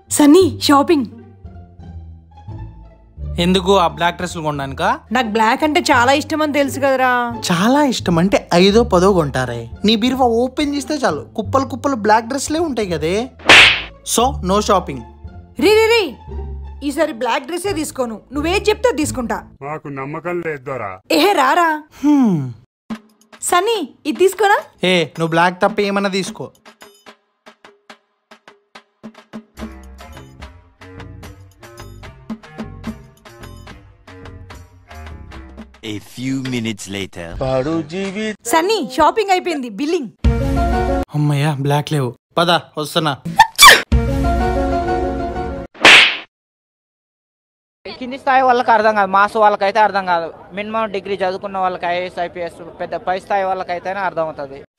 Sunny shopping ఎందుకు ఆ black డ్రెస్సులు కొనడానికా నాకు బ్లాక్ అంటే చాలా ఇష్టం అని తెలుసు కదరా చాలా ఇష్టం అంటే ఐదో పదో కొంటారే నీ బీరువా ఓపెన్ చేస్తే చాలు కుప్పలు కుప్పలు బ్లాక్ డ్రెస్లే ఉంటాయి కదే సో నో షాపింగ్ రీ రీ రీ ఈసారి బ్లాక్ డ్రెస్సే తీసుకోను నువ్వేది చెప్తే అది తీసుకుంటా మాకు నమ్మకం లేదు దొరా ఏహే రారా సన్నీ ఇది తీసుకోనా ఏ నువ్వు బ్లాక్ తప్ప ఏమన్నా తీసుకో A few minutes later. Sunny shopping అయిపోయింది బిల్లింగ్ అమ్మయ్యా బ్లాక్ లేవు పద వస్తున్నా కింది స్థాయి వాళ్ళకి అర్థం కాదు మాస్ వాళ్ళకైతే అర్థం కాదు మినిమం డిగ్రీ చదువుకున్న వాళ్ళకి ఐఏఎస్ ఐపీఎస్ పెద్ద పై స్థాయి వాళ్ళకైతేనే అర్థం అవుతుంది